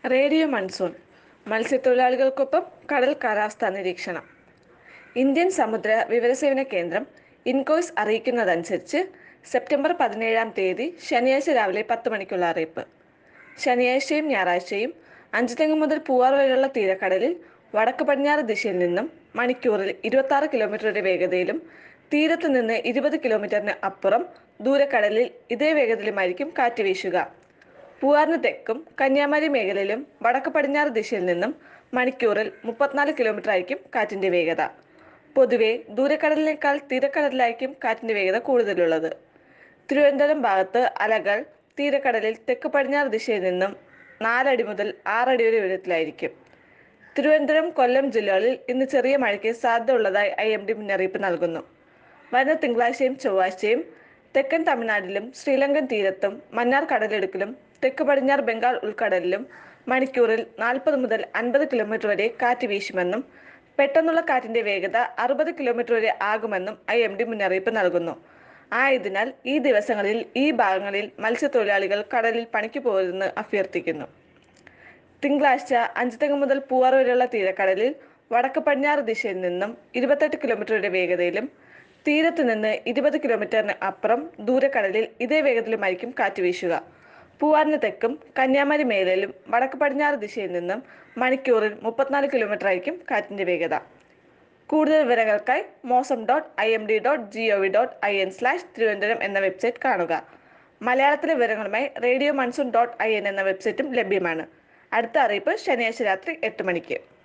radio monsoon മത്സ്യത്തൊഴിലാളികൾക്കൊപ്പം കടൽ കാലാവസ്ഥാ നിരീക്ഷണം ഇന്ത്യൻ സമുദ്ര വിവരസേവന കേന്ദ്രം ഇൻകോയ്സ് അറിയിക്കുന്നതനുസരിച്ച് സെപ്റ്റംബർ പതിനേഴാം തീയതി ശനിയാഴ്ച രാവിലെ പത്ത് മണിക്കുള്ള അറിയിപ്പ് ശനിയാഴ്ചയും ഞായറാഴ്ചയും അഞ്ചുതെങ്ങ് മുതൽ പൂവാർ വരെയുള്ള തീരക്കടലിൽ വടക്ക് പടിഞ്ഞാറ് ദിശയിൽ നിന്നും മണിക്കൂറിൽ ഇരുപത്തി ആറ് കിലോമീറ്ററുടെ വേഗതയിലും തീരത്ത് നിന്ന് ഇരുപത് കിലോമീറ്ററിന് അപ്പുറം ദൂരക്കടലിൽ ഇതേ വേഗതയിലുമായിരിക്കും കാറ്റ് വീശുക പൂവാറിന് തെക്കും കന്യാകുമാരി മേഖലയിലും വടക്ക് പടിഞ്ഞാറ് ദിശയിൽ നിന്നും മണിക്കൂറിൽ മുപ്പത്തിനാല് കിലോമീറ്റർ ആയിരിക്കും കാറ്റിന്റെ വേഗത പൊതുവെ ദൂരക്കടലിനേക്കാൾ തീരക്കടലിലായിരിക്കും കാറ്റിന്റെ വേഗത കൂടുതലുള്ളത് തിരുവനന്തപുരം ഭാഗത്ത് അലകൾ തീരക്കടലിൽ തെക്ക് പടിഞ്ഞാറ് ദിശയിൽ നിന്നും നാലടി മുതൽ ആറടി വരെ ഉയരത്തിലായിരിക്കും തിരുവനന്തപുരം കൊല്ലം ജില്ലകളിൽ ഇന്ന് ചെറിയ മഴയ്ക്ക് സാധ്യത ഉള്ളതായി ഐ എം ഡി മുന്നറിയിപ്പ് നൽകുന്നു വരുന്ന തിങ്കളാഴ്ചയും ചൊവ്വാഴ്ചയും തെക്കൻ തമിഴ്നാട്ടിലും ശ്രീലങ്കൻ തീരത്തും മന്നാർ കടലിടുക്കിലും തെക്ക് പടിഞ്ഞാറ് ബംഗാൾ ഉൾക്കടലിലും മണിക്കൂറിൽ നാൽപ്പത് മുതൽ അൻപത് കിലോമീറ്റർ വരെ കാറ്റ് വീശുമെന്നും പെട്ടെന്നുള്ള കാറ്റിന്റെ വേഗത അറുപത് കിലോമീറ്റർ വരെ ആകുമെന്നും ഐ എം ഡി മുന്നറിയിപ്പ് നൽകുന്നു ആയതിനാൽ ഈ ദിവസങ്ങളിൽ ഈ ഭാഗങ്ങളിൽ മത്സ്യത്തൊഴിലാളികൾ കടലിൽ പണിക്ക് പോകരുതെന്ന് അഭ്യർത്ഥിക്കുന്നു തിങ്കളാഴ്ച അഞ്ചുതെങ്ങ് മുതൽ പൂവാർ വരെയുള്ള തീരക്കടലിൽ വടക്ക് പടിഞ്ഞാറ് ദിശയിൽ നിന്നും ഇരുപത്തെട്ട് കിലോമീറ്ററുടെ വേഗതയിലും തീരത്ത് നിന്ന് ഇരുപത് കിലോമീറ്ററിന് അപ്പുറം ദൂരക്കടലിൽ ഇതേ വേഗത്തിലുമായിരിക്കും കാറ്റ് വീശുക പൂവാറിന് തെക്കും കന്യാകുമാരി മേഖലയിലും വടക്ക് പടിഞ്ഞാറ് ദിശയിൽ നിന്നും മണിക്കൂറിൽ മുപ്പത്തിനാല് കിലോമീറ്റർ ആയിരിക്കും കാറ്റിന്റെ വേഗത കൂടുതൽ വിവരങ്ങൾക്കായി mausam dot I M D dot G O V dot I N slash Thiruvananthapuram എന്ന വെബ്സൈറ്റ് കാണുക മലയാളത്തിലെ വിവരങ്ങളുമായി radio monsoon dot I N എന്ന വെബ്സൈറ്റും ലഭ്യമാണ് അടുത്ത അറിയിപ്പ് ശനിയാഴ്ച രാത്രി എട്ട് മണിക്ക്